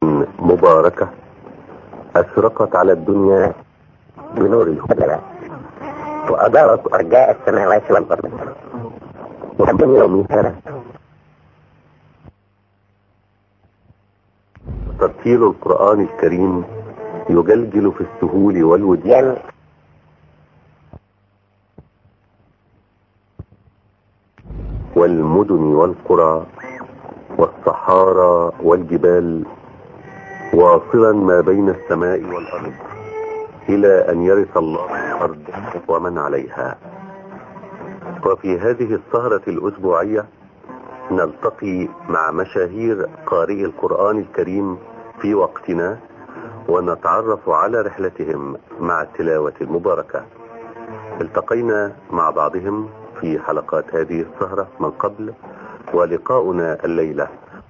مباركة أشرقت على الدنيا بنور الهدى وأدارت أرجاء السماوات والأرض ومن يومها ترتيل القرآن الكريم يجلجل في السهول والوديان والمدن والقرى والصحارى والجبال واصلا ما بين السماء والأرض إلى أن يرث الله الأرض ومن عليها وفي هذه السهرة الأسبوعية نلتقي مع مشاهير قارئ القرآن الكريم في وقتنا ونتعرف على رحلتهم مع التلاوة المباركة التقينا مع بعضهم في حلقات هذه السهرة من قبل ولقاؤنا الليلة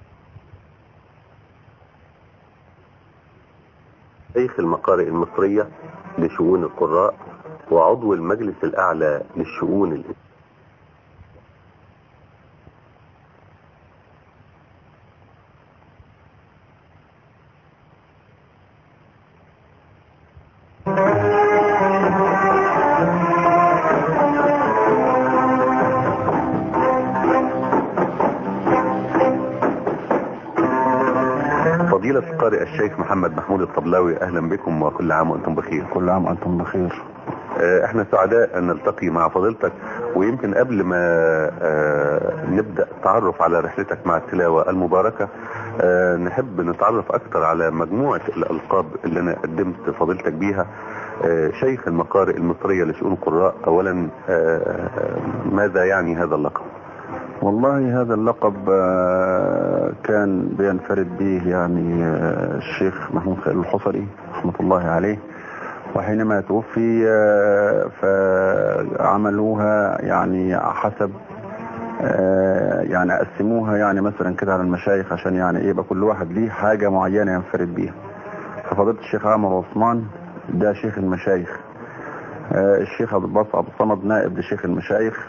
شيخ المقارئ المصرية لشؤون القراء وعضو المجلس الأعلى للشؤون الإسلامية فضيلة القارئ الشيخ محمد محمود الطبلاوي أهلا بكم وكل عام وأنتم بخير كل عام وانتم بخير آه، احنا سعداء ان نلتقي مع فضيلتك ويمكن قبل ما آه، نبدأ التعرف على رحلتك مع التلاوة المباركة آه، نحب نتعرف اكثر على مجموعة الالقاب اللي انا قدمت فضيلتك بيها آه، شيخ المقارئ المصرية لشؤون القراء اولا آه، ماذا يعني هذا اللقب والله هذا اللقب آه، كان بينفرد به يعني آه، الشيخ محمود خليل الحصري رحمة الله عليه وحينما توفي آه، فعملوها يعني حسب آه، يعني قسموها يعني مثلا كده على المشايخ عشان يعني ايه يبقى كل واحد ليه حاجة معينة ينفرد بيها ففضيلة الشيخ عمر عثمان ده شيخ المشايخ آه، الشيخ عبد الباسط عبد الصمد نائب لشيخ المشايخ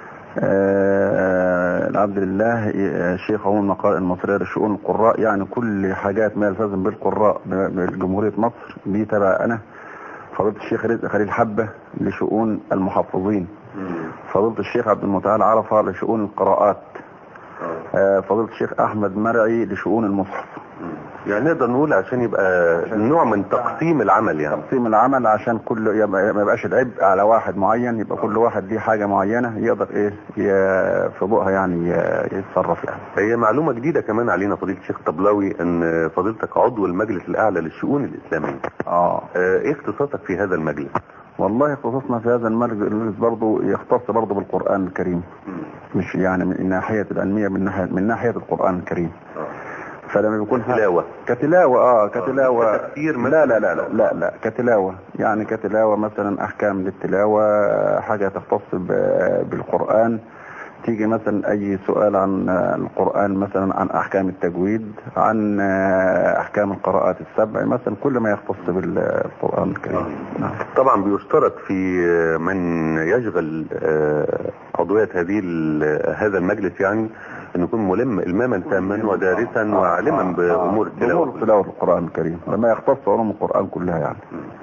آه، العبد لله آه، شيخ عموم المقارئ المصرية لشؤون القراء يعني كل حاجات ما يلتزم بالقراء بجمهورية مصر دي تبع أنا فضيلة الشيخ رزق خليل حبة لشؤون المحفظين فضيلة الشيخ عبد المتعال عرفة لشؤون القراءات آه، فضيلة الشيخ أحمد مرعي لشؤون المصحف يعني نقدر نقول عشان يبقى نوع من تقسيم العمل يعني تقسيم العمل عشان كل يبقى ما يبقاش العبء على واحد معين يبقى كل واحد ليه حاجة معينة يقدر ايه ي- في ضوءها يعني ي- يتصرف يعني هي معلومة جديدة كمان علينا فضيلة الشيخ طبلاوي ان فضيلتك عضو المجلس الاعلى للشؤون الاسلامية اه آه، ايه اختصاصك في هذا المجلس والله اختصاصنا في هذا المجلس برضه يختص برضه بالقرآن الكريم مش يعني من ناحية العلمية من ناحية من ناحية القرآن الكريم فلما بيكون ح- تلاوة كتلاوة اه كتلاوة كتفسير لا لا لا لا لا لا كتلاوة يعني كتلاوة مثلا احكام للتلاوة حاجة تختص ب- بالقرآن تيجي مثلا اي سؤال عن القرآن مثلا عن احكام التجويد عن احكام القراءات السبع مثلا كل ما يختص بالقرآن الكريم نعم طبعا بيشترط في آه، من يشغل آه، عضوية هذه ال- هذا المجلس يعني ان يكون ملم الماما تاما ودارسا وعالما بامور بأمور التلاوة تلاوة القرآن الكريم لما يختص علوم القرآن كلها يعني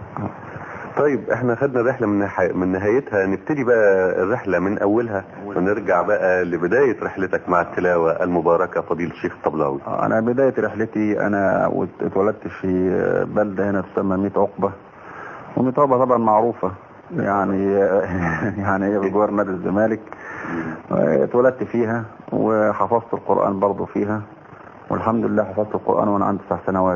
طيب احنا خدنا الرحلة من نها- من نهايتها نبتدي بقى الرحلة من اولها ونرجع بقى لبداية رحلتك مع التلاوة المباركة فضيل الشيخ طبلاوي انا بداية رحلتي انا وت- اتولدت في بلدة هنا تسمى ميت عقبة وميت عقبة طبعا معروفة يعني يعني هي بجوار نادي الزمالك اتولدت فيها وحفظت القرآن برضو فيها والحمد لله حفظت القرآن وانا عندي تسع سنوات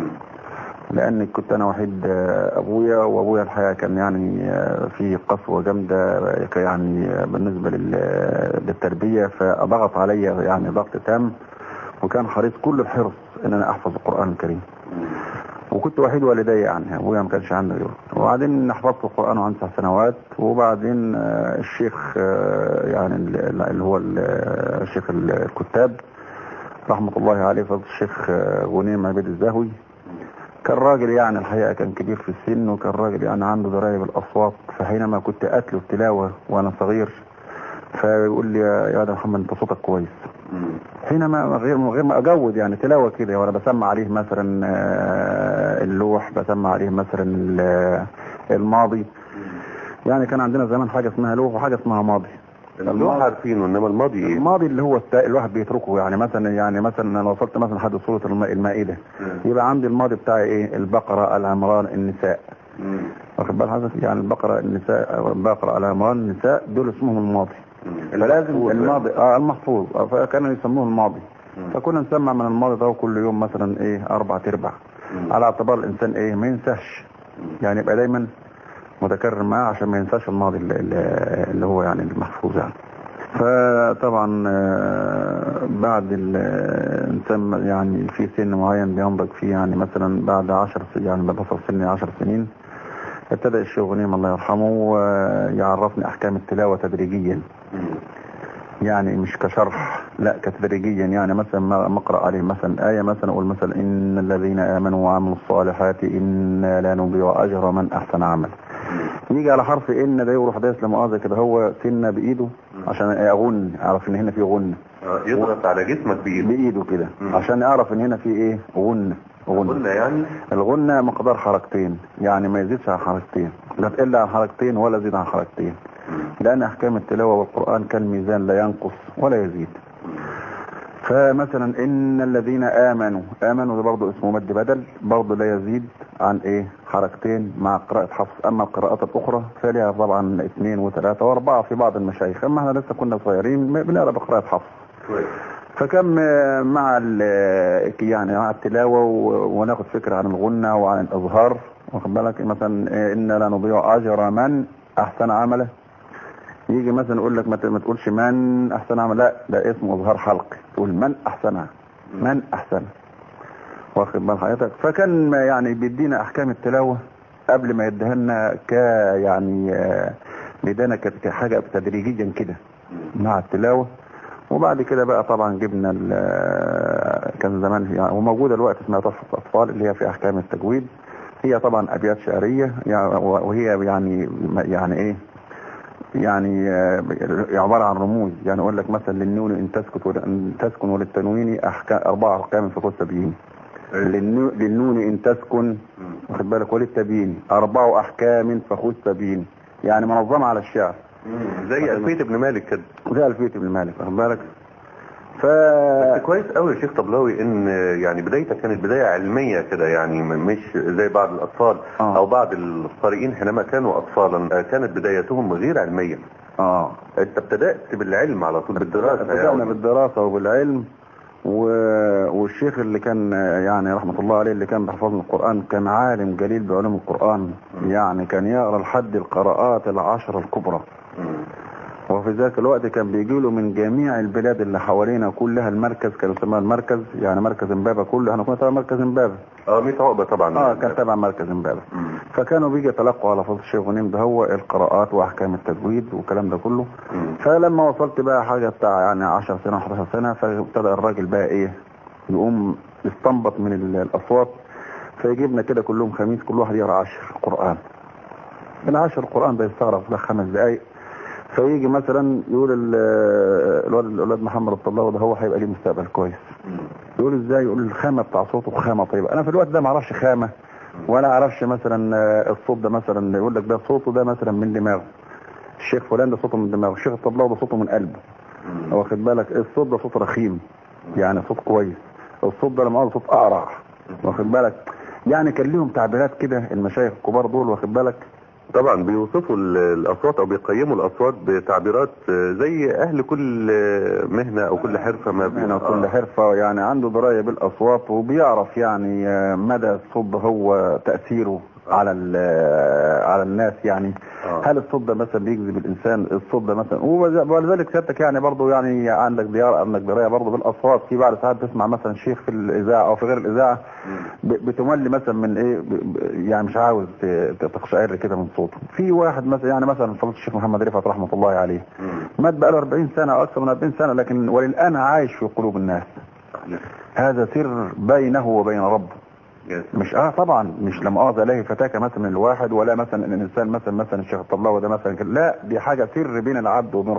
لان كنت انا وحيد آه، ابويا وابويا الحقيقه كان يعني آه، في قسوه جامده آه، يعني آه، بالنسبه لل- للتربيه فضغط عليا يعني ضغط تام وكان حريص كل الحرص ان انا احفظ القران الكريم وكنت وحيد والدي يعني ابويا ما كانش عنده غيره وبعدين حفظت القران وعندي تسع سنوات وبعدين آه، الشيخ آه، يعني ال- اللي هو ال- الشيخ الكتاب رحمه الله عليه فضل الشيخ آه، غنيم عبيد الزهوي كان راجل يعني الحقيقة كان كبير في السن وكان راجل يعني عنده دراية بالأصوات فحينما كنت أتلو التلاوة وأنا صغير فيقول لي يا يا ده محمد أنت صوتك كويس حينما غير من غير ما اجود يعني تلاوه كده وانا بسمع عليه مثلا آه، اللوح بسمع عليه مثلا ال- الماضي يعني كان عندنا زمان حاجه اسمها لوح وحاجه اسمها ماضي اللوح عارفينه انما الماضي ايه؟ الماضي اللي هو التا- الواحد بيتركه يعني مثلا يعني مثلا انا وصلت مثلا لحد سوره الم- المائده يبقى عندي الماضي بتاعي ايه البقره العمران النساء مم. واخد بال حضرتك يعني البقره النساء البقره العمران النساء دول اسمهم الماضي فلازم المحفوظ الماضي اه المحفوظ آه، فكانوا يسموه الماضي فكنا نسمع من الماضي ده كل يوم مثلا ايه اربع ارباع على اعتبار الانسان ايه ما ينساش يعني يبقى دايما متكرر معاه عشان ما ينساش الماضي اللي, اللي هو يعني المحفوظ يعني فطبعا آه، بعد الانسان يعني في سن معين بينضج فيه يعني مثلا بعد عشر س- يعني لما بصل سني عشر سنين ابتدى الشيخ غنيم الله يرحمه آه، يعرفني احكام التلاوه تدريجيا يعني مش كشرح لا كتدريجيا يعني مثلا ما ما اقرا عليه مثلا ايه مثلا اقول مثلا ان الذين امنوا وعملوا الصالحات انا لا نضيع اجر من احسن عمل يجي على حرف ان ده يروح دايس لمؤاخذه كده هو سنه بايده عشان اغن اعرف ان هنا في غنه آه، يضغط على جسمك بايده بايده كده مم. عشان اعرف ان هنا في ايه غنه غنه قلنا يعني الغنة مقدار حركتين يعني ما يزيدش عن حركتين لا تقل عن حركتين ولا يزيد عن حركتين لأن أحكام التلاوة والقرآن كالميزان لا ينقص ولا يزيد فمثلا إن الذين آمنوا آمنوا ده برضه اسمه مد بدل برضه لا يزيد عن إيه حركتين مع قراءة حفص أما القراءات الأخرى فلها طبعا اثنين وثلاثة وأربعة في بعض المشايخ أما احنا لسه كنا صغيرين بنقرأ بقراءة حفص كويس فكم آه، مع ال- يعني مع التلاوة و- وناخد فكرة عن الغنى وعن الإظهار واخد بالك مثلا آه، إنا لا نضيع أجر من أحسن عمله يجي مثلا يقول لك ما ت- ما تقولش من أحسن عمل لا ده اسمه إظهار حلقي تقول من أحسن من أحسن واخد بال حضرتك فكان يعني بيدينا أحكام التلاوة قبل ما يديها لنا ك يعني آه، بيدانا ك- كحاجة تدريجيا كده مع التلاوة وبعد كده بقى طبعا جبنا ال- كان زمان يعني وموجوده الوقت اسمها تحفه الاطفال اللي هي في احكام التجويد هي طبعا ابيات شعريه يعني وهي يعني يعني ايه يعني آه، عباره عن رموز يعني اقول لك مثلا للنون ان تسكت ول- ان تسكن وللتنوين احكام اربع احكام في كل تبيين للنو- للنون ان تسكن واخد بالك وللتبيين اربع احكام فخذ تبيين يعني منظمه على الشعر زي ألفية ابن مالك كده زي الفيت بن مالك واخد بالك ف بس كويس قوي يا شيخ طبلاوي ان يعني بدايتك كانت بدايه علميه كده يعني م- مش زي بعض الاطفال آه. او بعض القارئين حينما كانوا اطفالا آه، كانت بدايتهم غير علميه اه انت ابتدات بالعلم على طول بالدراسه بدأنا يعني بالدراسة وبالعلم و... والشيخ اللي كان يعني رحمة الله عليه اللي كان بيحفظنا القرآن كان عالم جليل بعلوم القرآن يعني كان يقرأ لحد القراءات العشر الكبرى مم. وفي ذاك الوقت كان بيجي له من جميع البلاد اللي حوالينا كلها المركز كانوا يسموها المركز يعني مركز امبابة كله احنا كنا تبع مركز امبابة اه 100 عقبه طبعا اه كان تبع مركز امبابة مم. فكانوا بيجي يتلقوا على فضل الشيخ غنيم ده هو القراءات واحكام التجويد والكلام ده كله مم. فلما وصلت بقى حاجة بتاع يعني 10 سنة 11 سنة فابتدى الراجل بقى ايه يقوم يستنبط من ال- الاصوات فيجيبنا كده كلهم خميس كل واحد يقرا 10 قرآن العشر القرآن ده يستغرق ده خمس دقايق فيجي مثلا يقول ال- الولد الولد محمد الطلاوي ده هو هيبقى ليه مستقبل كويس يقول ازاي يقول الخامه بتاع صوته خامه طيبه انا في الوقت ده ما اعرفش خامه ولا اعرفش مثلا آه، الصوت ده مثلا يقول لك ده صوته ده مثلا من دماغه الشيخ فلان ده صوته من دماغه الشيخ الطبلاوي ده صوته من قلبه واخد بالك الصوت ده صوت رخيم يعني صوت كويس الصوت ده لما صوت اقرع واخد بالك يعني كان ليهم تعبيرات كده المشايخ الكبار دول واخد بالك طبعا بيوصفوا ال- الاصوات او بيقيموا الاصوات بتعبيرات آه، زي اهل كل آه، مهنه او كل حرفه ما بي- هنا كل آه. حرفة يعني عنده دراية بالأصوات وبيعرف يعني آه، مدى الصوت ده هو تأثيره على ال- آه، على الناس يعني آه. هل الصوت ده مثلا بيجذب الإنسان الصوت ده مثلا وبز- ولذلك سيادتك يعني برضه يعني عندك ديار عندك دراية برضه بالأصوات في بعض ساعات تسمع مثلا شيخ في الإذاعة أو في غير الإذاعة ب- بتملي مثلا من ايه ب- ب- يعني مش عاوز ت- ت- تقشعر كده من صوته في واحد مثلا يعني مثلا فضيله الشيخ محمد رفعت رحمه الله عليه مم. مات بقى له 40 سنه او اكثر من 40 سنه لكن وللان عايش في قلوب الناس هذا سر بينه وبين ربه يس. مش اه طبعا مش لما مؤاخذه لا فتاكه مثلا من الواحد ولا مثلا ان الانسان مثلا مثلا الشيخ الطبلاوي ده مثلا كده. لا دي حاجه سر بين العبد وبين ربه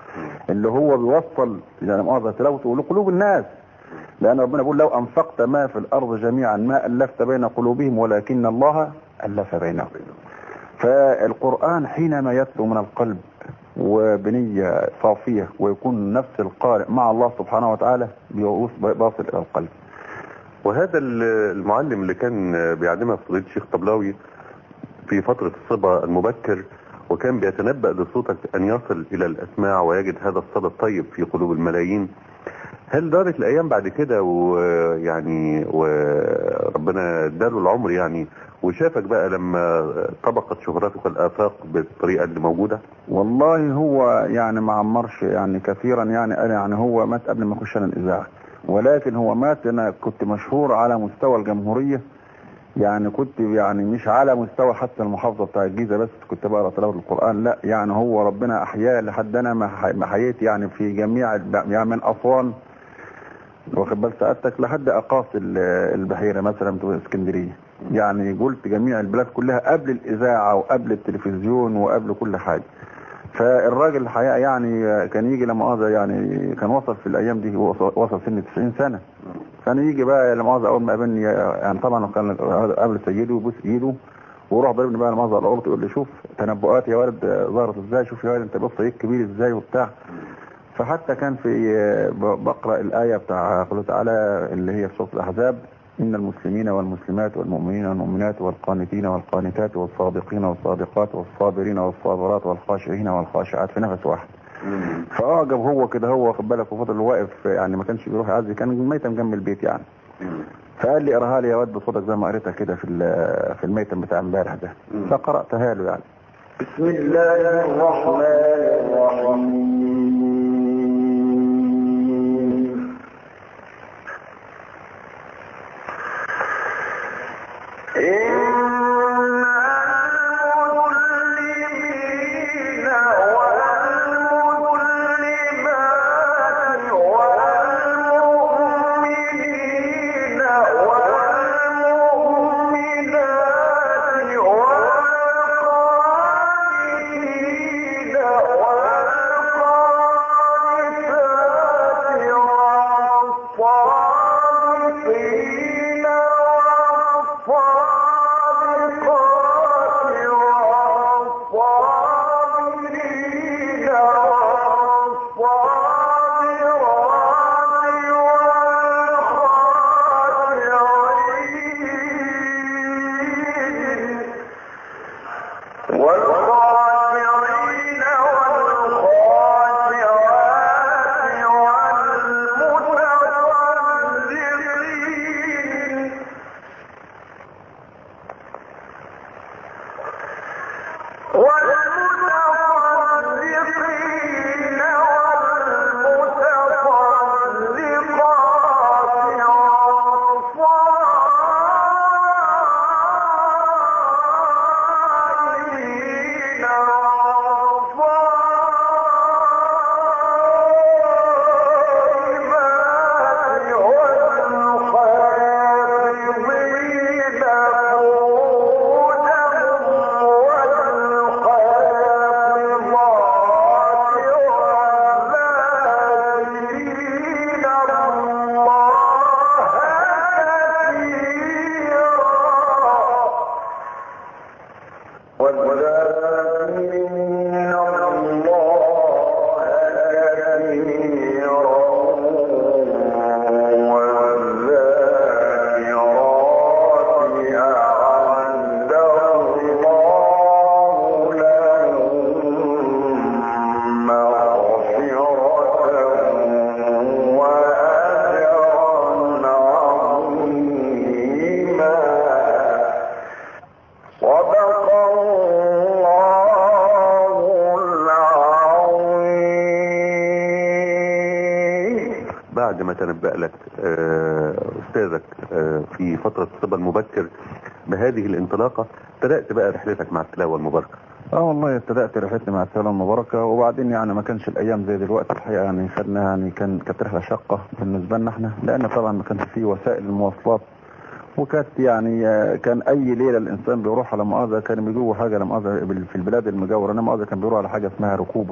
اللي هو بيوصل يعني مؤاخذة تلاوته لقلوب الناس لأن ربنا بيقول لو أنفقت ما في الأرض جميعا ما ألفت بين قلوبهم ولكن الله ألف بينهم فالقرآن حينما يتلو من القلب وبنية صافية ويكون نفس القارئ مع الله سبحانه وتعالى بيصل إلى القلب وهذا المعلم اللي كان بيعلمها فضيلة الشيخ طبلاوي في فترة الصبا المبكر وكان بيتنبأ لصوتك أن يصل إلى الأسماع ويجد هذا الصدى الطيب في قلوب الملايين هل دارت الأيام بعد كده ويعني وربنا اداله العمر يعني وشافك بقى لما طبقت شهرتك الآفاق بالطريقة اللي موجودة والله هو يعني ما عمرش يعني كثيرا يعني أنا يعني هو مات قبل ما أخش أنا الإذاعة ولكن هو مات أنا كنت مشهور على مستوى الجمهورية يعني كنت يعني مش على مستوى حتى المحافظة بتاع الجيزة بس كنت بقرا تلاوة القرآن لا يعني هو ربنا أحياه لحد أنا ما حييت يعني في جميع يعني من أسوان واخد بال سعادتك لحد أقاصي البحيرة مثلا بتوع اسكندرية يعني قلت جميع البلاد كلها قبل الإذاعة وقبل التلفزيون وقبل كل حاجة فالراجل الحقيقة يعني كان يجي لما مؤاخذة يعني كان وصل في الأيام دي وصل سن 90 سنة كان يجي بقى لما مؤاخذة أول ما قابلني يعني طبعا كان قبل سيده ويبوس إيده ويروح ضربني بقى لما مؤاخذة على الأرض يقول لي شوف تنبؤات يا ولد ظهرت إزاي شوف يا ولد أنت بص إيه كبير إزاي وبتاع فحتى كان في بقرأ الآية بتاع قوله تعالى اللي هي في سورة الأحزاب إن المسلمين والمسلمات والمؤمنين والمؤمنات والقانتين والقانتات والصادقين والصادقات والصابرين والصابرات والخاشعين والخاشعات في نفس واحد فأعجب هو كده هو واخد بالك وفضل واقف يعني ما كانش بيروح يعزي كان ميتم جنب البيت يعني فقال لي اقراها لي يا واد بصوتك زي ما قريتها كده في في الميتم بتاع امبارح ده فقرأتها له يعني بسم الله الرحمن الرحيم بعد ما تنبأ لك أستاذك في فترة الصبا المبكر بهذه الانطلاقة ابتدأت بقى رحلتك مع التلاوة المباركة اه والله ابتدأت رحلتي مع التلاوة المباركة وبعدين يعني ما كانش الأيام زي دلوقتي الحقيقة يعني خدنا يعني كان كانت رحلة شاقة بالنسبة لنا احنا لأن طبعا ما كانش فيه وسائل المواصلات وكانت يعني كان اي ليله الانسان بيروح على مؤاخذه كان بيجوا حاجه لمؤاخذه في البلاد المجاوره انا مؤاخذه كان بيروح على حاجه اسمها ركوبه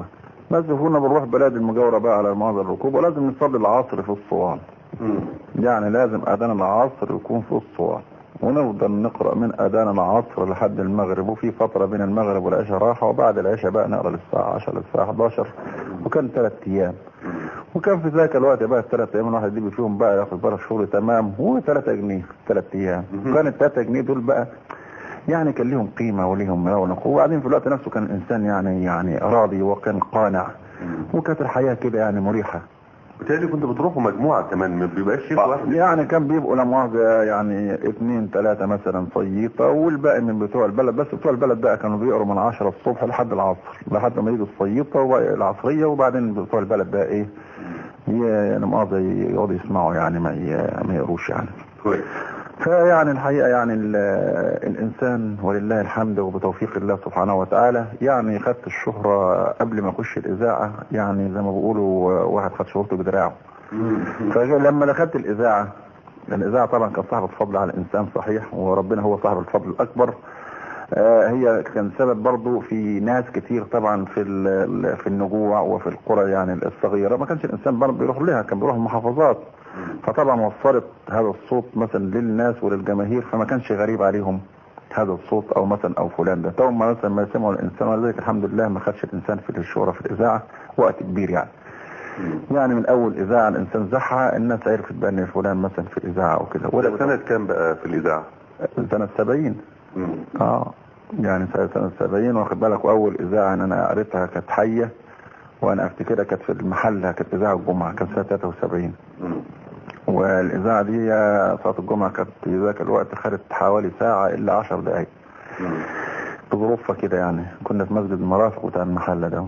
بس كنا بنروح بلاد المجاورة بقى على مواضع الركوب ولازم نصلي العصر في الصوان مم. يعني لازم اذان العصر يكون في الصوان ونفضل نقرا من اذان العصر لحد المغرب وفي فتره بين المغرب والعشاء راحه وبعد العشاء بقى نقرا للساعه 10 للساعه 11 وكان ثلاث ايام وكان في ذاك الوقت بقى الثلاث ايام الواحد يجيب فيهم بقى ياخد بقى الشغل تمام هو 3 جنيه ثلاث ايام وكان ال 3 جنيه دول بقى يعني كان ليهم قيمه وليهم رونق وبعدين في الوقت نفسه كان الانسان يعني يعني راضي وكان قانع وكانت الحياه كده يعني مريحه بالتالي كنت بتروحوا مجموعة كمان ما بيبقاش شيخ واحد يعني كان بيبقوا لا مؤاخذة يعني اثنين ثلاثة مثلا صييطة والباقي من بتوع البلد بس بتوع البلد بقى كانوا بيقروا من 10 الصبح لحد العصر لحد ما يجوا الصييطة والعصرية وبعدين بتوع البلد بقى ايه ي- يعني مؤاخذة يقعدوا يسمعوا يعني ما ي- ما يقروش يعني كويس فيعني الحقيقة يعني ال- الإنسان ولله الحمد وبتوفيق الله سبحانه وتعالى يعني خدت الشهرة قبل ما أخش الإذاعة يعني زي ما بيقولوا واحد خد شهرته بدراعه فلما دخلت الإذاعة الإذاعة طبعا كان صاحبة فضل على الإنسان صحيح وربنا هو صاحب الفضل الأكبر آه، هي كان سبب برضو في ناس كتير طبعا في ال- في النجوع وفي القرى يعني الصغيرة ما كانش الإنسان برضو بيروح لها كان بيروح المحافظات فطبعا وصلت هذا الصوت مثلا للناس وللجماهير فما كانش غريب عليهم هذا الصوت او مثلا او فلان ده تو ما مثلا ما يسمعوا الانسان ولذلك الحمد لله ما خدش الانسان في الشهرة في الاذاعة وقت كبير يعني يعني من اول اذاعة الانسان زحها الناس عرفت بان فلان مثلا في الاذاعة وكده ولا سنة كام بقى في الإذاعة؟ سنة 70 مم. اه يعني سنة سنة 70 واخد بالك واول اذاعة ان انا قريتها كانت حية وانا افتكرها كانت في المحل كانت اذاعة الجمعة كانت سنة 73 مم. والاذاعة دي صلاة الجمعة كانت في ذاك الوقت خدت حوالي ساعة الا 10 دقايق مم. بظروفها كده يعني كنا في مسجد المرافق بتاع المحل ده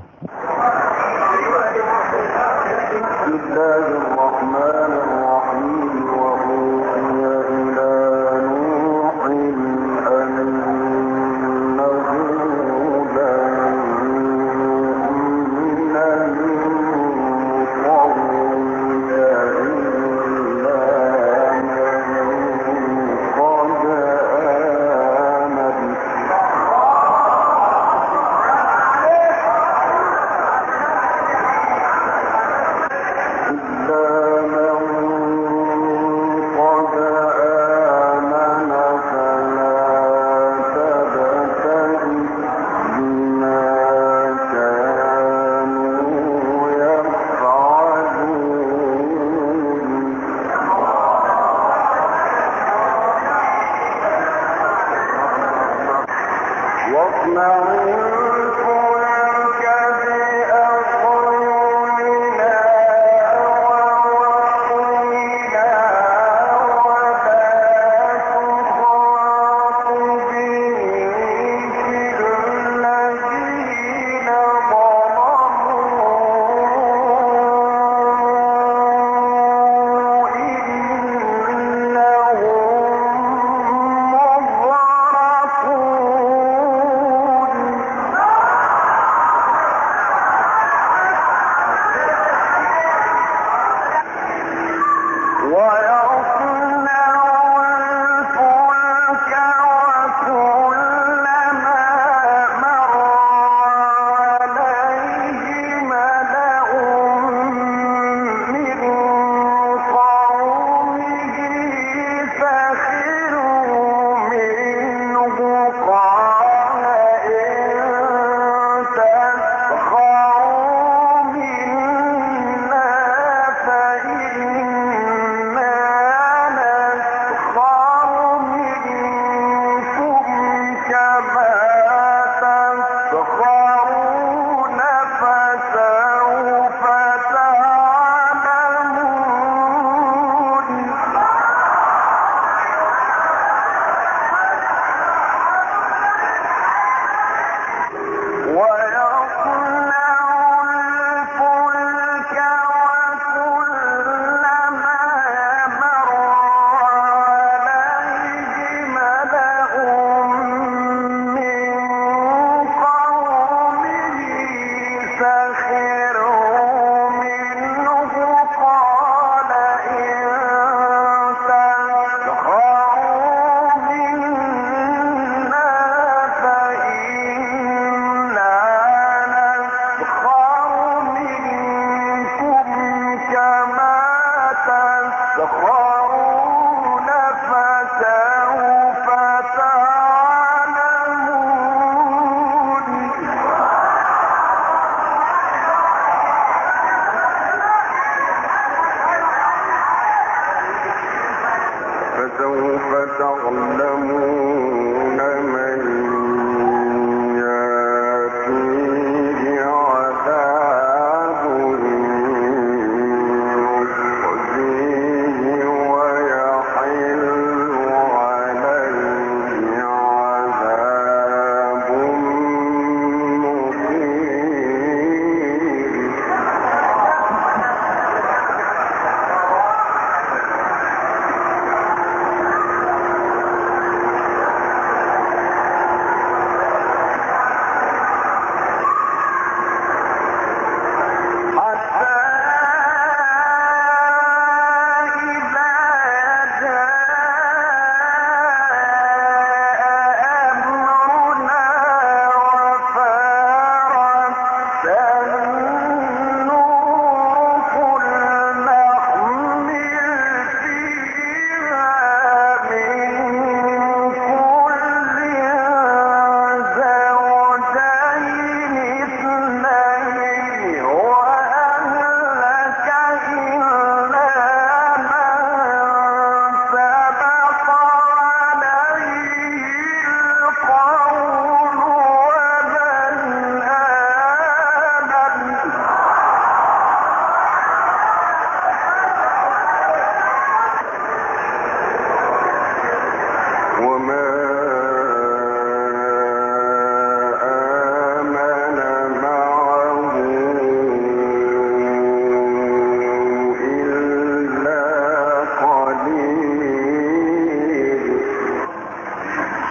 بسم الله الرحمن الرحيم وأوحي إلى نوح أنه لن يؤمن من قومك إلا من قد آمن إلا من قد آمن فلا تبتئس بما كانوا يفعلون واصنع الفلك بأعيننا ووحينا ولا تخاطبني في الذين ظلموا إنهم مغرقون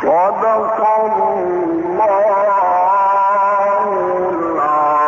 صدق الله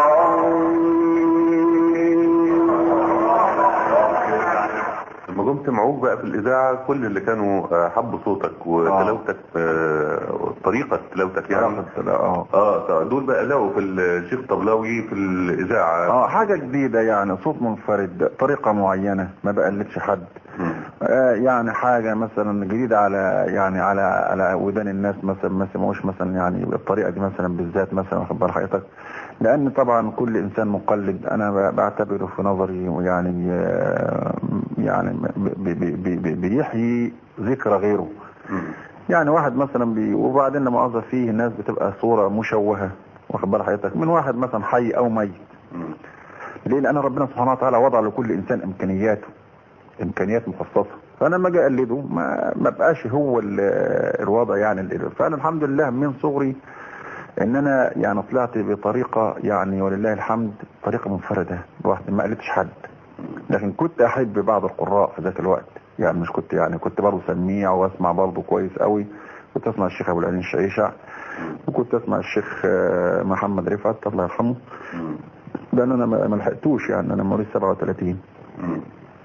لما جم سمعوك بقى في الاذاعه كل اللي كانوا آه، حبوا صوتك وتلاوتك آه، طريقه تلاوتك يعني اه اه دول بقى لقوا في الشيخ طبلاوي في الاذاعه اه حاجة جديدة يعني صوت منفرد طريقة معينة ما بقلدش حد مم. آه يعني حاجة مثلا جديدة على يعني على على ودان الناس مثلا ما سمعوش مثلا يعني بالطريقة دي مثلا بالذات مثلا واخد بال حضرتك لأن طبعا كل إنسان مقلد أنا ب- بعتبره في نظري يعني آه، يعني ب- ب- ب- ب- بيحيي ذكرى غيره مم. يعني واحد مثلا بي وبعدين لما أظهر فيه ناس بتبقى صورة مشوهة واخد بال حضرتك من واحد مثلا حي أو ميت مم. ليه لان ربنا سبحانه وتعالى وضع لكل انسان امكانياته امكانيات مخصصه فانا لما اجي اقلده ما ما بقاش هو ال- الوضع يعني ال- فانا الحمد لله من صغري ان انا يعني طلعت بطريقه يعني ولله الحمد طريقه منفرده لوحدي ما قلدتش حد لكن كنت احب بعض القراء في ذاك الوقت يعني مش كنت يعني كنت برضه سميع واسمع برضه كويس قوي كنت اسمع الشيخ ابو العلين الشعيشع وكنت اسمع الشيخ آه، محمد رفعت الله يرحمه مم. لان انا ما ما لحقتوش يعني انا مواليد 37 مم.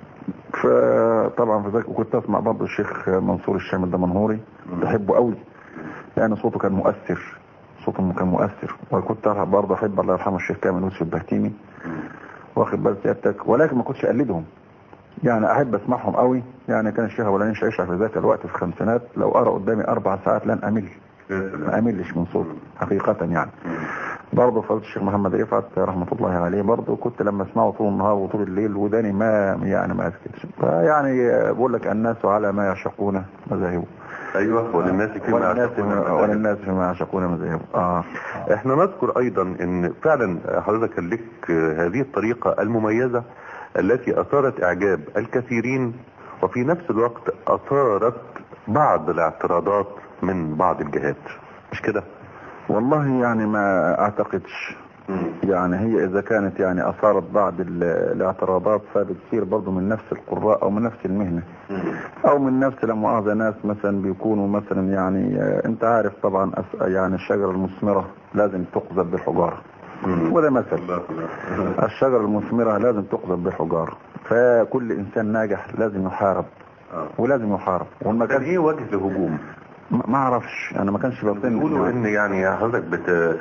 فطبعا في ذلك وكنت اسمع برضه الشيخ منصور الشامل ده منهوري بحبه قوي لان صوته كان مؤثر صوته كان مؤثر وكنت برضه احب الله يرحمه الشيخ كامل يوسف البهتيمي واخد بال سيادتك ولكن ما كنتش اقلدهم يعني احب اسمعهم قوي يعني كان الشيخ ابو العين شعيشة في ذاك الوقت في الخمسينات لو ارى قدامي اربع ساعات لن امل يا سلام. ما املش من صوته حقيقة يعني مم. برضه فضل الشيخ محمد رفعت رحمة الله عليه برضه كنت لما اسمعه طول النهار وطول الليل وداني ما يعني ما اسكتش فيعني بقول لك الناس على ما يعشقون مذاهبه ايوه وللناس فيما وللناس يعشقون المذاهب. وللناس فيما يعشقون مذاهبه اه احنا نذكر ايضا ان فعلا حضرتك كان لك هذه الطريقة المميزة التي اثارت اعجاب الكثيرين وفي نفس الوقت اثارت بعض الاعتراضات من بعض الجهات مش كده والله يعني ما اعتقدش يعني هي اذا كانت يعني اثارت بعض ال- الاعتراضات فبتصير برضه من نفس القراء او من نفس المهنه او من نفس لا مؤاخذه ناس مثلا بيكونوا مثلا يعني آه، انت عارف طبعا أس- يعني الشجره المثمره لازم تقذف بالحجاره وده مثل الشجره المثمره لازم تقذف بالحجاره فكل انسان ناجح لازم يحارب ولازم يحارب وما كان كان ايه وجه الهجوم ما ما اعرفش انا ما كانش بطن بيقولوا ان يعني حضرتك بت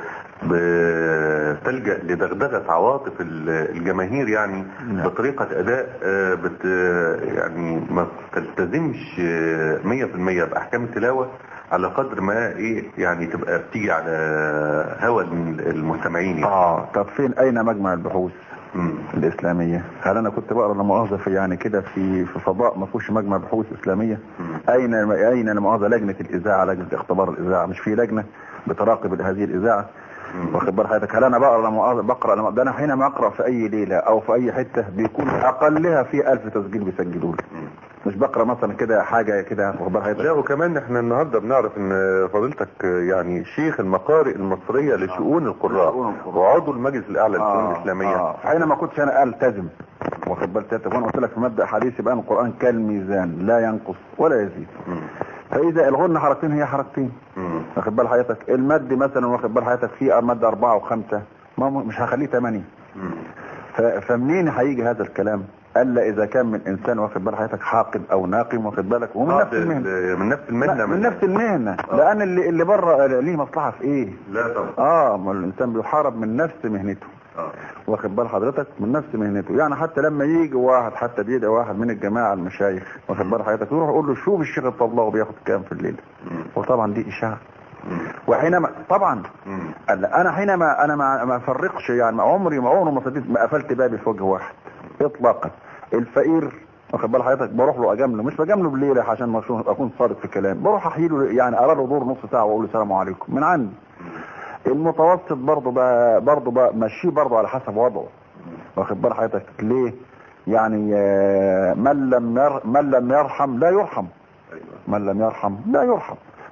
بتلجأ لدغدغة عواطف ال- الجماهير يعني نعم. بطريقة اداء آه، بت يعني ما تلتزمش آه، 100% باحكام التلاوة على قدر ما ايه يعني تبقى بتيجي على هوى المستمعين يعني اه طب فين اين مجمع البحوث مم. الاسلاميه هل انا كنت بقرا لا مؤاخذه في يعني كده في في فضاء ما فيهوش مجمع بحوث اسلاميه مم. اين اين لا مؤاخذه لجنه الاذاعه لجنه اختبار الاذاعه مش في لجنه بتراقب هذه الاذاعه مم. واخد بال حضرتك هل انا بقرا لا مؤاخذه بقرا لا مؤاخذة- ده انا حينما اقرا في اي ليله او في اي حته بيكون اقلها في ألف تسجيل بيسجلوا لي مم. مش بقرا مثلا كده حاجه كده واخد بال حضرتك لا وكمان احنا النهارده بنعرف ان فضيلتك يعني شيخ المقارئ المصريه لشؤون القراء لشؤون القراء. وعضو المجلس الاعلى للشؤون آه، الاسلاميه آه. حينما كنتش انا التزم واخد بالك سيادتك وانا قلت لك في مبدا حديثي بقى القران كالميزان لا ينقص ولا يزيد مم. فاذا الغن حركتين هي حركتين مم. واخد بال حضرتك المد مثلا واخد بال حضرتك في ماده اربعه وخمسه ما مش هخليه ثمانيه مم. ف- فمنين هيجي هذا الكلام الا اذا كان من انسان واخد بال حضرتك حاقد او ناقم واخد بالك ومن آه، نفس المهنه ال- من نفس المهنه لا، من نفس المهنه لان اللي اللي بره ليه مصلحه في ايه لا طبعا اه ما الانسان بيحارب من نفس مهنته اه واخد بال حضرتك من نفس مهنته يعني حتى لما يجي واحد حتى بيدعي واحد من الجماعه المشايخ واخد بال حضرتك يروح يقول له شوف الشيخ الطبلاوي بياخد كام في الليل مم. وطبعا دي اشاعه مم. وحينما طبعا مم. قال انا حينما انا ما ما افرقش يعني ما عمري ما عمري ما صديت ما قفلت بابي في وجه واحد اطلاقا الفقير واخد بال حضرتك بروح له اجامله مش بجامله بليله عشان ما أكون- اكون صادق في الكلام بروح احيي له يعني ارى له دور نص ساعه واقول له السلام عليكم من عندي المتوسط برضه بقى برضه بقى ماشيه برضه على حسب وضعه واخد بال حضرتك ليه يعني آه، من لم ير من لم يرحم لا يرحم ايوه من لم يرحم لا يرحم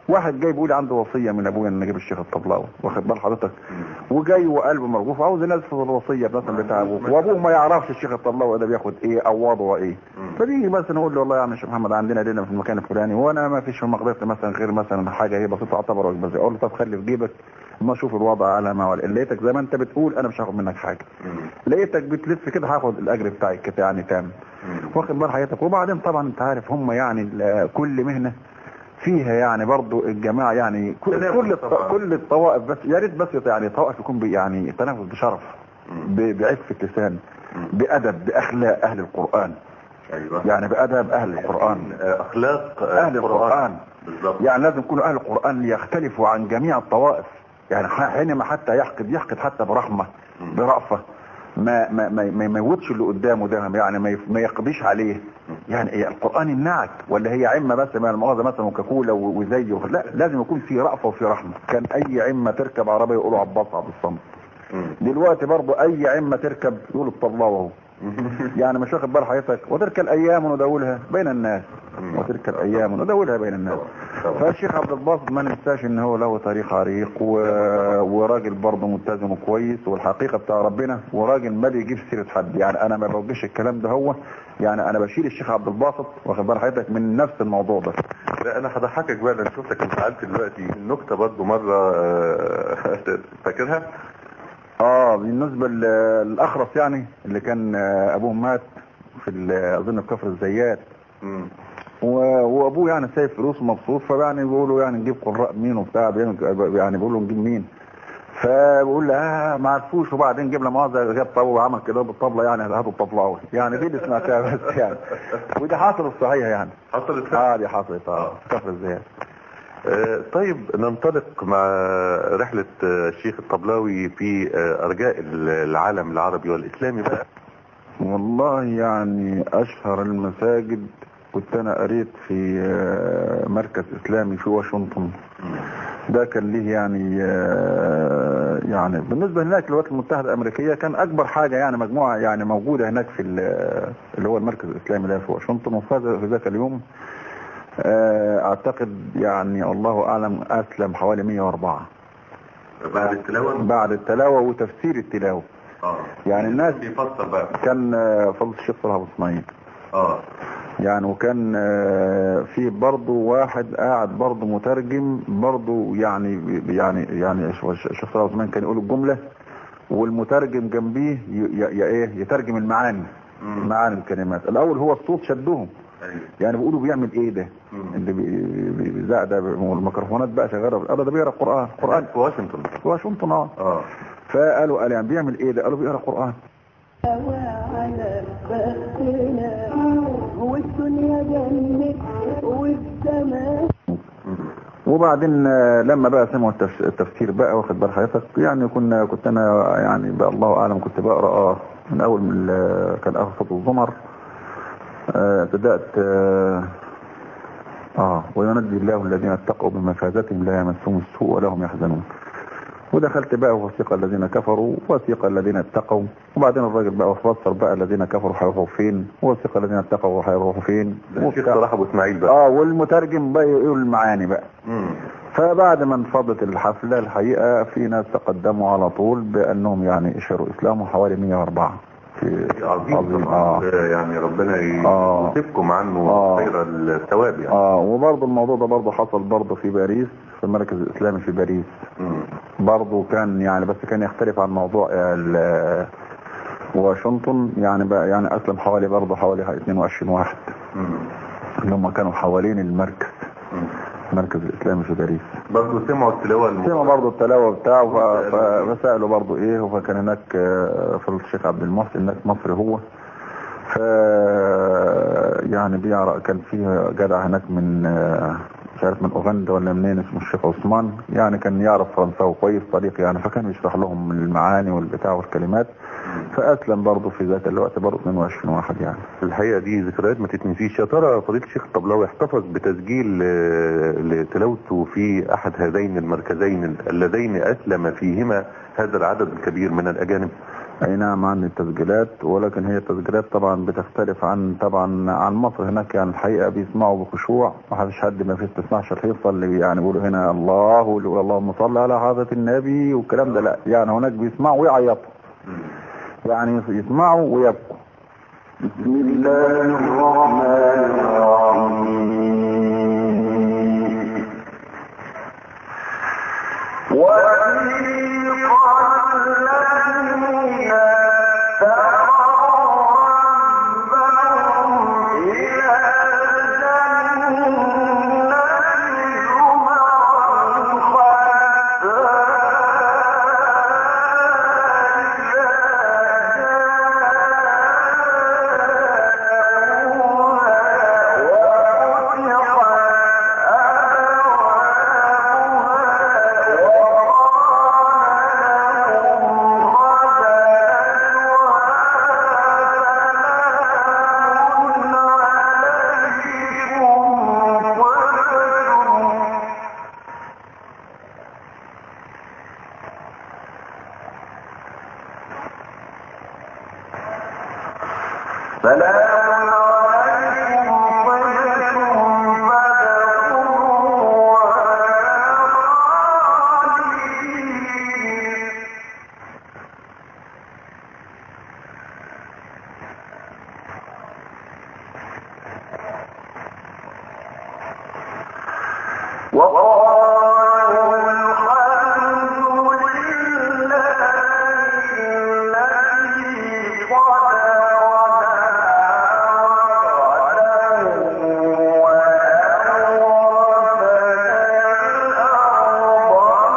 واحد جاي بيقول لي عنده وصيه من ابويا ان اجيب الشيخ الطبلاوي واخد بال حضرتك وجاي وقلبه مرجوف عاوز ينفذ الوصيه مثلا بتاع ابوه وابوه ما يعرفش الشيخ الطبلاوي ده بياخد ايه او وضعه ايه فبيجي بس نقول له والله يا عم الشيخ محمد عندنا ليله في المكان الفلاني وانا ما فيش في مقدرتي مثلا غير مثلا حاجه هي بسيطه اعتبر واجب اقول له طب خلي في جيبك ما اشوف الوضع على ما ولا لقيتك زي ما انت بتقول انا مش هاخد منك حاجه لقيتك بتلف كده هاخد الاجر بتاعي كده يعني تام واخد بال حياتك وبعدين طبعا انت عارف هم يعني ال- كل مهنه فيها يعني برضو الجماعه يعني كل تنافس كل الط- طبعاً. كل الطوائف بس يا ريت بس يعني طوائف يكون بي- يعني تنافس بشرف ب- بعفه لسان بادب باخلاق اهل القران ايوه يعني بادب اهل القران آه، اخلاق آه، اهل القران بالظبط يعني لازم يكونوا اهل القران يختلفوا عن جميع الطوائف يعني ح- حينما حتى يحقد يحقد حتى برحمه برأفه ما ما ما ما يموتش اللي قدامه ده يعني ما يف- ما يقضيش عليه يعني إيه القران يمنعك ولا هي عمه بس ما المؤاخذه مثلا وكاكولا و- وزي و- لا لازم يكون في رأفه وفي رحمه كان اي عمه تركب عربيه يقولوا عباس عبد الصمد مم. دلوقتي برضو اي عمه تركب يقولوا الطبلاوه اهو يعني مش واخد بال حضرتك وتلك الايام نداولها بين الناس مم. وتلك الايام نداولها بين الناس طبعا. فالشيخ عبد الباسط ما ننساش ان هو له تاريخ عريق و... وراجل برضه ملتزم وكويس والحقيقه بتاع ربنا وراجل ما بيجيب سيره حد يعني انا ما بوجهش الكلام ده هو يعني انا بشيل الشيخ عبد الباسط واخد بال حضرتك من نفس الموضوع ده لا انا هضحكك بقى انا شفتك انفعلت دلوقتي النكته برضو مره آه، فاكرها اه بالنسبه ل- للاخرس يعني اللي كان آه، ابوه مات في ال- اظن في كفر الزيات مم. و- وابوه يعني سايب فلوس مبسوط فيعني بيقولوا يعني نجيب قراء مين وبتاع بيعمل- يعني بيقولوا نجيب مين فبقول له اه ما عرفوش وبعدين جيب له مؤاخذه جاب طاوله وعمل كده بالطبله يعني هاتوا الطبلاوي يعني دي اللي سمعتها بس يعني ودي حصلت صحيح يعني حصلت اه دي حصلت اه في كفر الزيات آه، طيب ننطلق مع رحلة آه، الشيخ الطبلاوي في آه، أرجاء العالم العربي والإسلامي بقى والله يعني اشهر المساجد كنت انا قريت في آه، مركز اسلامي في واشنطن ده كان ليه يعني آه، يعني بالنسبه هناك للولايات المتحده الامريكيه كان اكبر حاجه يعني مجموعه يعني موجوده هناك في ال- اللي هو المركز الاسلامي ده في واشنطن وفاز في ذاك اليوم آه، اعتقد يعني الله اعلم اسلم حوالي 104 بعد التلاوة بعد التلاوه وتفسير التلاوه اه يعني الناس بيفسر بقى كان آه، فضل الشيخ صلاح ابو اسماعيل اه يعني وكان آه، في برضه واحد قاعد برضه مترجم برضه يعني يعني يعني الشيخ صلاح عثمان كان يقول الجمله والمترجم جنبيه ي- ي- ي- ايه يترجم المعاني مم. معاني الكلمات الاول هو الصوت شدهم ايوه يعني بيقولوا بيعمل ايه ده مم. اللي بي- بي- بيزعق ده والميكروفونات بقى شغاله اه ده بيقرا قران قران في واشنطن في واشنطن اه اه فقالوا قال يعني بيعمل ايه ده قالوا بيقرا قران وعلى بختنا والدنيا جنة والسماء وبعدين آه، لما بقى سمعوا التفس- التفسير بقى واخد بال حضرتك يعني كنا كنت انا يعني بقى الله اعلم كنت بقرا اه من اول من ال- كان اخر صوت الزمر آه، بدات اه, آه وينجي الله الذين اتقوا بمفازتهم لا يمسهم السوء ولا هم يحزنون ودخلت بقى وثيق الذين كفروا وثيق الذين اتقوا وبعدين الراجل بقى فسر بقى الذين كفروا هيروحوا فين وثيق الذين اتقوا هيروحوا فين الشيخ وبتاع. صلاح ابو اسماعيل بقى اه والمترجم بقى يقول المعاني بقى مم. فبعد ما انفضت الحفلة الحقيقة في ناس تقدموا على طول بأنهم يعني اشهروا إسلامهم حوالي 104 في عظيم طبعا آه. آه، يعني ربنا آه. يوفقكم عنه آه. خير الثواب يعني اه وبرضه الموضوع ده برضه حصل برضه في باريس في المركز الإسلامي في باريس مم. برضه كان يعني بس كان يختلف عن موضوع ال- واشنطن يعني بقى يعني أسلم حوالي برضه حوالي 22 واحد مم. اللي هم كانوا حوالين المركز مم. المركز الإسلامي في باريس برضه سمعوا التلاوة الم- سمع برضه التلاوه بتاعه ف- ف- فسالوا برضه ايه فكان هناك آه، فضل الشيخ عبد المحسن هناك مصري هو ف يعني بيعرف كان فيه جدع هناك من آه، مش عارف من اوغندا ولا منين اسمه الشيخ عثمان يعني كان يعرف فرنساوي كويس طريق يعني فكان يشرح لهم المعاني والبتاع والكلمات فاسلم برضه في ذات الوقت برضه 22 واحد يعني الحقيقة دي ذكريات ما تتنسيش يا ترى فضيلة الشيخ الطبلاوي احتفظ بتسجيل آه، لتلاوته في أحد هذين المركزين اللذين أسلم فيهما هذا العدد الكبير من الأجانب اي نعم عندي التسجيلات ولكن هي التسجيلات طبعا بتختلف عن طبعا عن مصر هناك يعني الحقيقه بيسمعوا بخشوع ما فيش حد ما فيش تسمعش الحصه اللي يعني بيقولوا هنا الله واللي يقول اللهم صل على حضره النبي والكلام ده لا يعني هناك بيسمعوا ويعيطوا يعني يسمعوا ويبكوا بسم الله الرحمن الرحيم وَسِيقَ الَّذِينَ اتَّقَوْا رَبَّهُمْ إِلَى الْجَنَّةِ زُمَرًا حَتَّىٰ سلام عليكم طيبكم فادخلوها خالدين وقالوا الحمد لله الذي صدرنا وعده وأورثنا الأرض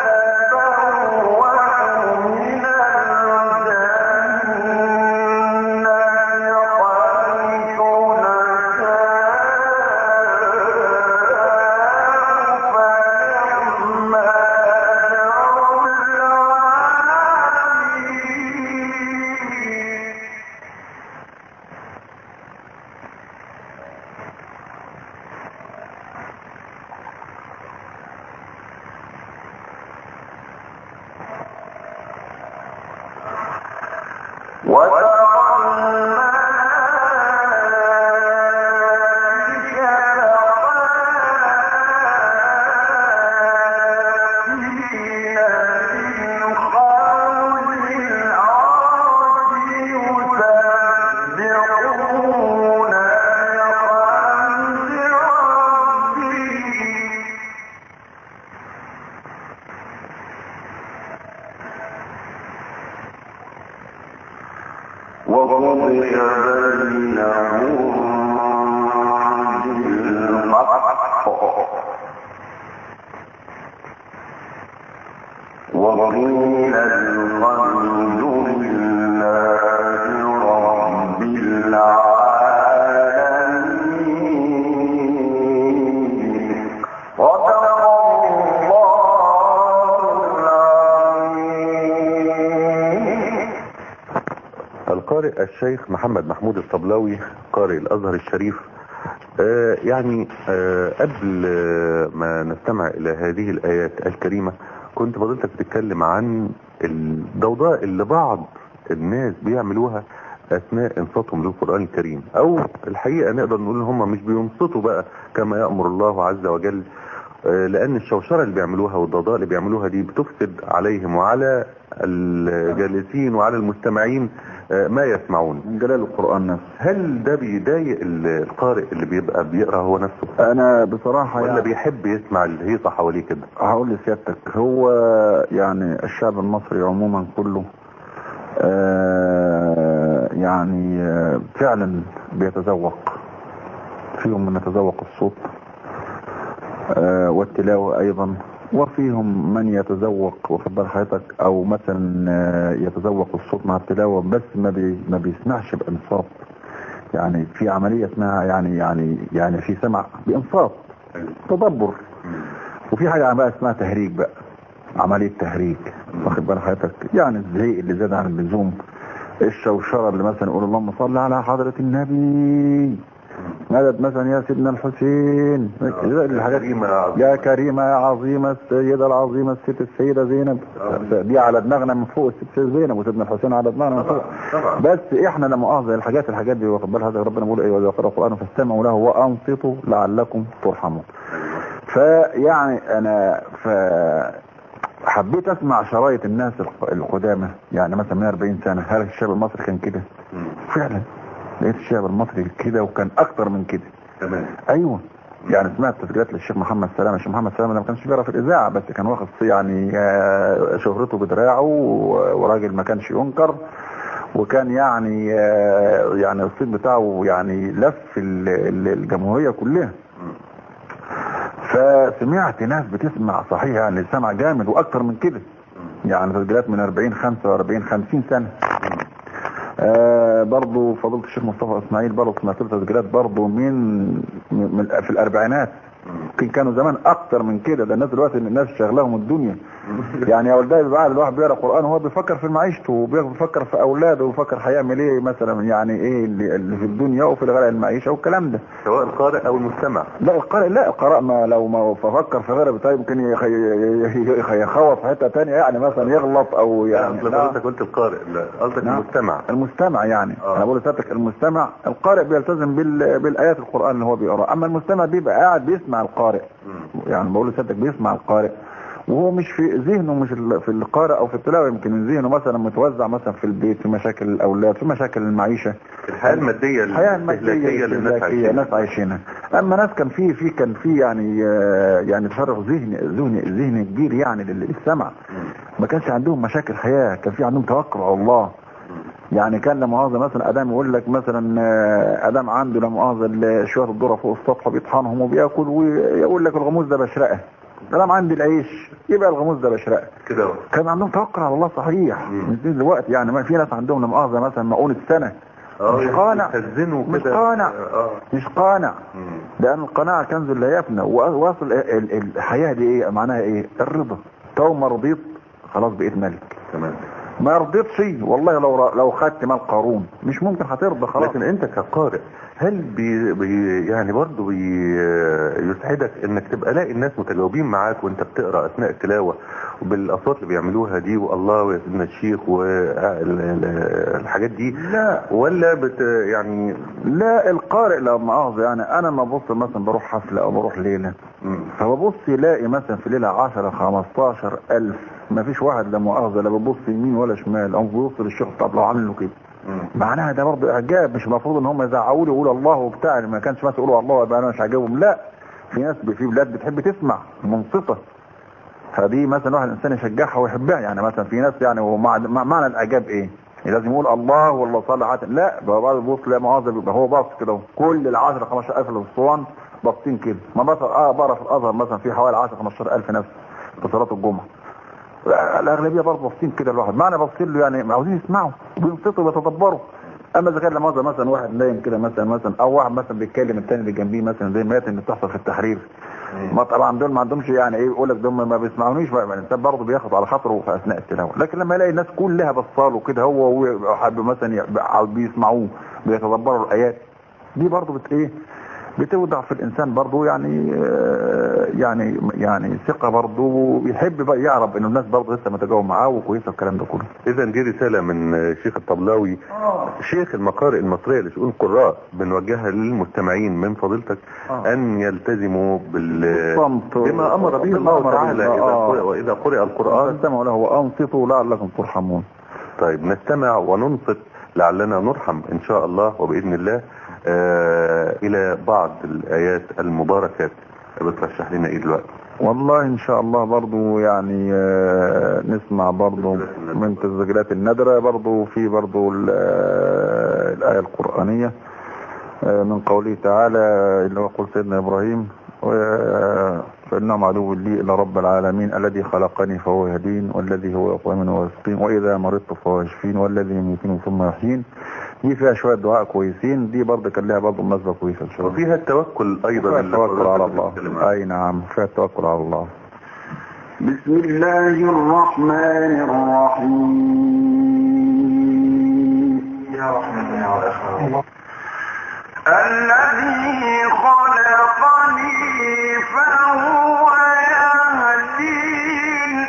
نتبوأ من الجنة حيث نشاء فنعم أجر العاملين وترى الملائكة حافين من حول العرش يسبحون بحمد ربهم وقضي بينهم بالحق وقيل الحمد لله رب العالمين صدق الله العظيم القارئ الشيخ محمد محمود الطبلاوي قارئ الازهر الشريف آه يعني آه قبل آه ما نستمع الى هذه الايات الكريمه كنت فضلتك بتتكلم عن الضوضاء اللي بعض الناس بيعملوها اثناء انصاتهم للقران الكريم او الحقيقه نقدر نقول ان هم مش بينصتوا بقى كما يامر الله عز وجل آه، لان الشوشره اللي بيعملوها والضوضاء اللي بيعملوها دي بتفسد عليهم وعلى الجالسين وعلى المستمعين آه، ما يسمعون من جلال القران نفسه هل ده بيضايق ال- القارئ اللي بيبقى بيقرا هو نفسه انا بصراحه ولا يعني بيحب يسمع الهيصه حواليه كده هقول لسيادتك هو يعني الشعب المصري عموما كله آه يعني آه فعلا بيتذوق فيهم من يتذوق الصوت آه والتلاوة ايضا وفيهم من يتذوق واخد بال حضرتك او مثلا آه يتذوق الصوت مع التلاوة بس ما بي ما بيسمعش بانصات يعني في عملية اسمها يعني يعني يعني في سمع بانصات تدبر وفي حاجة بقى اسمها تهريج بقى عملية تهريج واخد بال حضرتك يعني الزعيق اللي زاد عن اللزوم الشوشرة اللي مثلا يقول اللهم صل على حضرة النبي نادت مثلا يا سيدنا الحسين الحاجات كريمة يا عظيمة. يا كريمة يا عظيمة السيدة العظيمة الست السيدة زينب دي على دماغنا من فوق الست زينب وسيدنا الحسين على دماغنا من فوق طبعا. بس احنا لما مؤاخذة الحاجات الحاجات دي واخد بالها ربنا بيقول ايه واذا قرأ القرآن فاستمعوا له وانصتوا لعلكم ترحمون فيعني انا ف حبيت اسمع شرايط الناس الق- القدامى يعني مثلا من 40 سنة هل الشعب المصري كان كده مم. فعلا لقيت الشعب المصري كده وكان اكتر من كده تمام ايوه يعني سمعت تسجيلات للشيخ محمد سلامه الشيخ محمد سلامه ده ما كانش بيعرف الاذاعه بس كان واخد يعني آه، شهرته بدراعه و- وراجل ما كانش ينكر وكان يعني آه، يعني الصيت بتاعه يعني لف ال- ال- الجمهوريه كلها فسمعت ناس بتسمع صحيح يعني السمع جامد واكتر من كده يعني تسجيلات من 40 45 50 سنه آه برضو فضيله الشيخ مصطفى اسماعيل برضو سمعت له تسجيلات برضو من, من من- في الاربعينات يمكن كانوا زمان اكتر من كده ده الناس دلوقتي الناس شغلهم الدنيا يعني يا ولدي بعد الواحد بيقرا قران وهو بيفكر في معيشته وبيفكر في اولاده وبيفكر هيعمل ايه مثلا يعني ايه اللي, اللي في الدنيا وفي الغلاء المعيشه والكلام ده سواء القارئ او المستمع لا القارئ لا القراء ما لو ما فكر في غيره بتاعي يمكن يخ- يخ- يخوف في حته ثانيه يعني مثلا يغلط او يعني يعني لا. حضرتك قلت القارئ لا قصدك نعم. المستمع المستمع يعني آه. انا بقول لسيادتك المستمع القارئ بيلتزم بال... بالايات القران اللي هو بيقراها اما المستمع بيبقى قاعد بيسمع القارئ مم. يعني بقول لسيادتك بيسمع القارئ وهو مش في ذهنه مش ال- في القارئ او في التلاوه يمكن من ذهنه مثلا متوزع مثلا في البيت في مشاكل الاولاد في مشاكل المعيشه الحياة المادية الحياه الماديه الاستهلاكية اللي الناس الاستهلاكية عايشينها ناس عايشينها اما ناس كان في في كان في يعني آه، يعني تفرغ ذهني ذهني ذهني كبير يعني لل- للسمع ما كانش عندهم مشاكل حياه كان في عندهم توكل على الله يعني كان لا مؤاخذه مثلا ادم يقول لك مثلا آه، ادم عنده لا مؤاخذه ال- شويه الذره فوق السطح بيطحنهم وبياكل ويقول لك الغموس ده بشرقه ادم عندي العيش يبقى الغموس ده بشرقه كده اهو. كان عندهم توكل على الله صحيح مم. مش زي دلوقتي يعني ما في ناس عندهم لا مؤاخذه مثلا مؤونه سنه اه مش قانع يخزنوا مش كده قانع اه مش قانع مم. لان القناعه كنز لا يفنى واصل ال- ال- الحياه دي ايه معناها ايه الرضا تو ما رضيت خلاص بقيت ملك تمام ما رضيتش والله لو لو خدت مال قارون مش ممكن هترضى خلاص لكن انت كقارئ هل بي بي يعني برضه بي يسعدك انك تبقى لاقي الناس متجاوبين معاك وانت بتقرا اثناء التلاوه وبالاصوات اللي بيعملوها دي والله ويا سيدنا الشيخ والحاجات دي لا ولا بت يعني لا القارئ لا مؤاخذه يعني انا ما ببص مثلا بروح حفله او بروح ليله مم. فببص يلاقي مثلا في ليله 10 15 الف ما فيش واحد لا مؤاخذه لا بيبص يمين ولا شمال او بيبص للشيخ طب لو عامل له كده مم. معناها ده برضه اعجاب مش المفروض ان هم يزعقوا لي يقولوا الله وبتاع ما كانش مثلا يقولوا الله يبقى انا مش عاجبهم لا في ناس في بلاد بتحب تسمع منصته فدي مثلا واحد انسان يشجعها ويحبها يعني مثلا في ناس يعني ومع مع- معنى الاعجاب ايه؟ لازم يقول الله والله صلى على لا ده بعض البص لا مؤاخذه بيبقى هو باص كده اهو. كل ال 10 15000 اللي في الاسوان باصين كده ما بص اه بره في الازهر مثلا في حوالي 10 15000 نفس في صلاه الجمعه لا، الاغلبيه برضه باصين كده الواحد معنى باصين له يعني عاوزين يسمعوا وينصتوا ويتدبروا اما اذا كان لا مؤاخذه مثلا واحد نايم كده مثلا مثلا او واحد مثلا بيتكلم التاني اللي جنبيه مثلا زي ما اللي بتحصل في التحرير ما طبعا دول ما عندهمش يعني ايه يقول لك دول ما بيسمعونيش ما- الانسان برضه بياخد على خاطره في اثناء التلاوه لكن لما يلاقي الناس كلها بصاله كده هو وهو حابب مثلا ي- بيسمعوه بيتدبروا الايات دي برضه بت ايه بتوضع في الانسان برضه يعني آه، يعني يعني ثقه برضه بيحب بقى يعرف ان الناس برضه لسه متجاوب معاه وكويسه الكلام ده كله اذا دي رساله من شيخ الطبلاوي شيخ المقارئ المصريه لشؤون القراء بنوجهها للمستمعين من فضيلتك آه. ان يلتزموا بال بالصمت. بما امر به بما الله أمر تعالى به. اذا آه. قرئ واذا قرئ القران فاستمعوا له وانصتوا لعلكم ترحمون طيب نستمع وننصت لعلنا نرحم ان شاء الله وباذن الله آه الى بعض الايات المباركات بترشح لنا ايه دلوقتي والله ان شاء الله برضو يعني آه، نسمع برضو من تسجيلات الندرة برضو في برضو ال- آه، الآية القرآنية آه، من قوله تعالى اللي هو قول سيدنا إبراهيم و- فإنهم عدو لي إلا رب العالمين الذي خلقني فهو يهدين والذي هو يطعمني ويسقين وإذا مرضت فهو يشفين والذي يميتني ثم يحيين دي فيها شوية دعاء كويسين دي برضه كان لها برضه مناسبة كويسة إن شاء الله وفيها التوكل ايضا فيها اللي التوكل على حضرتك الله بتتكلم عنه. أي نعم فيها التوكل على الله بسم الله الرحمن الرحيم يا رحمن يا رحمن الذي خلقني فهو يهدين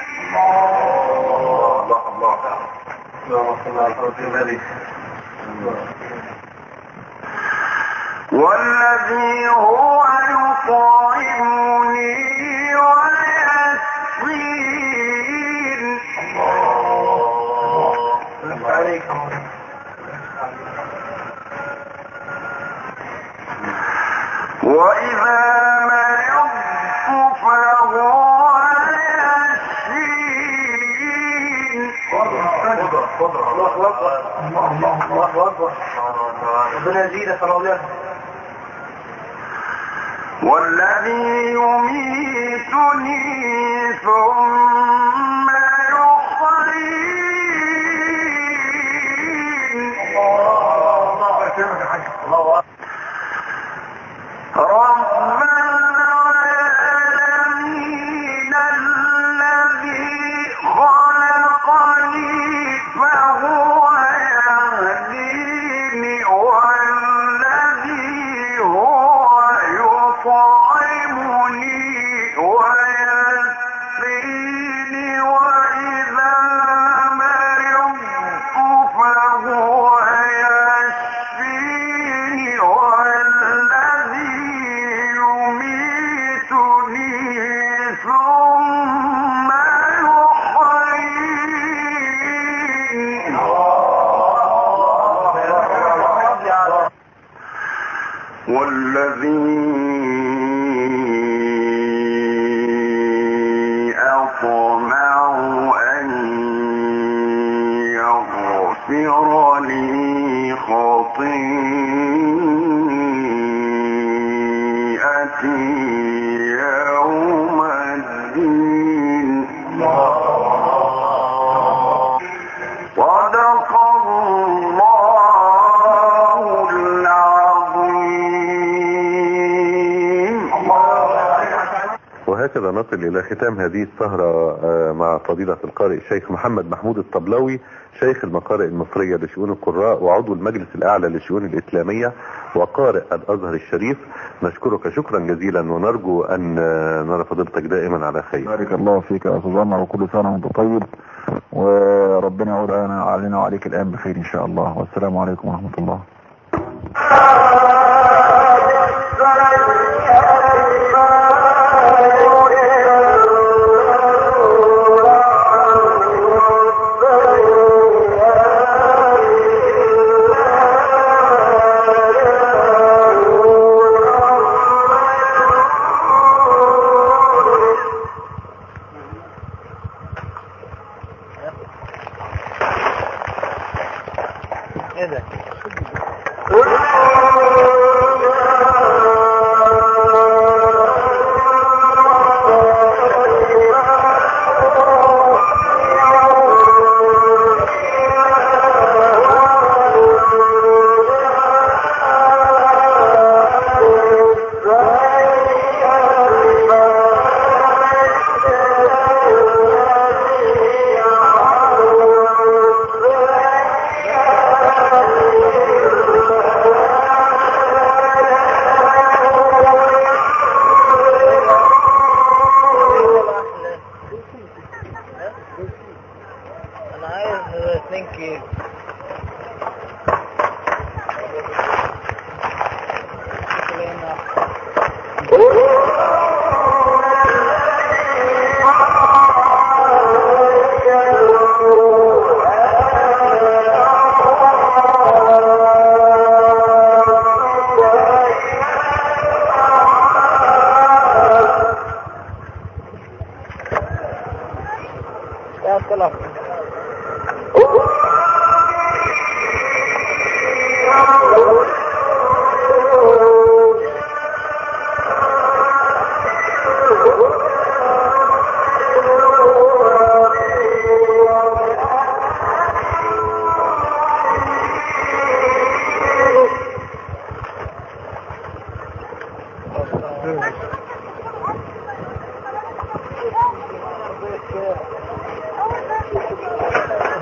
والذي هو يطعمني ويسقين وإذا مرضت فهو يشفين ربنا يزيدك يا مولانا والذي يميتني ثم يحيين رب العالمين الذي خلقني فهو يهديني والذي هو يطعمني ويسقيني وإذا مرضت فهو يشفيني والذي يميتني ثم يحييني والذي أطمع أن يغفر لي خطيئتي يوم الدين صدق الله العظيم وهكذا نصل إلى ختام هذه السهرة آه، مع فضيلة القارئ الشيخ محمد محمود الطبلاوي شيخ المقارئ المصرية لشؤون القراء وعضو المجلس الأعلى للشؤون الإسلامية وقارئ الأزهر الشريف نشكرك شكرا جزيلا ونرجو أن آه، نرى فضيلتك دائما على خير بارك الله فيك يا استاذ عمر وكل سنه وانت طيب وربنا يعود علينا علينا وعليك الان بخير ان شاء الله والسلام عليكم ورحمه الله ايه ده انا عايز اتنين كيك يا سلام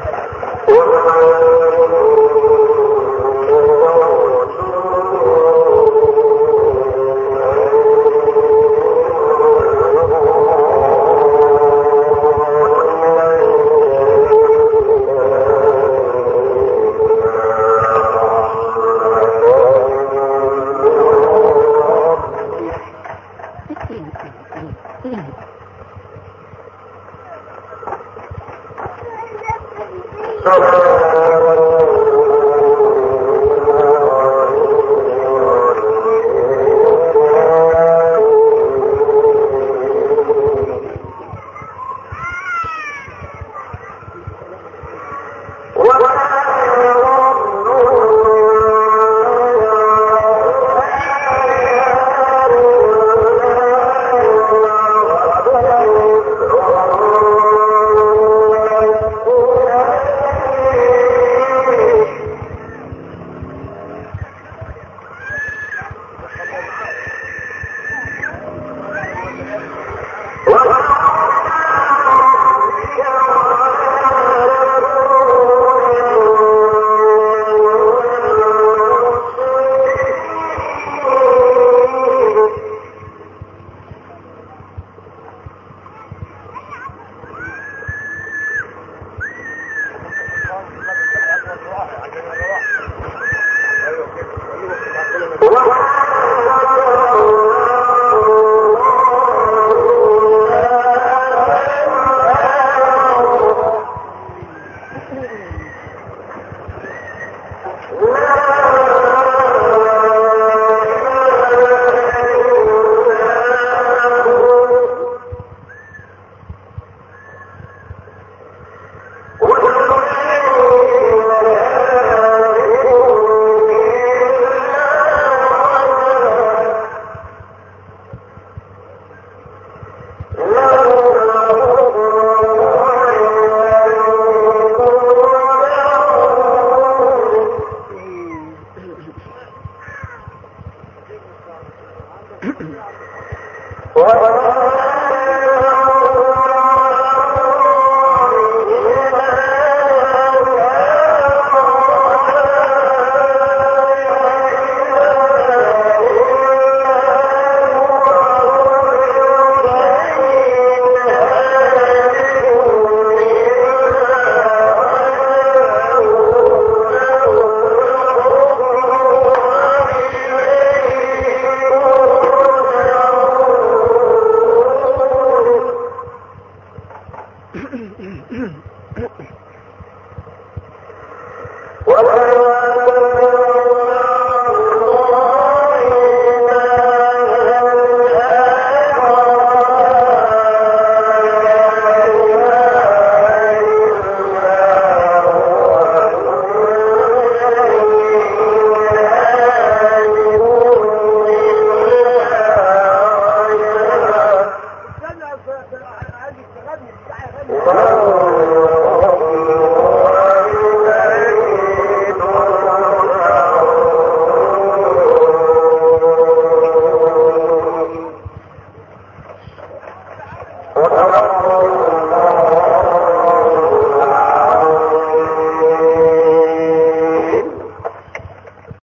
Oh, Thank you.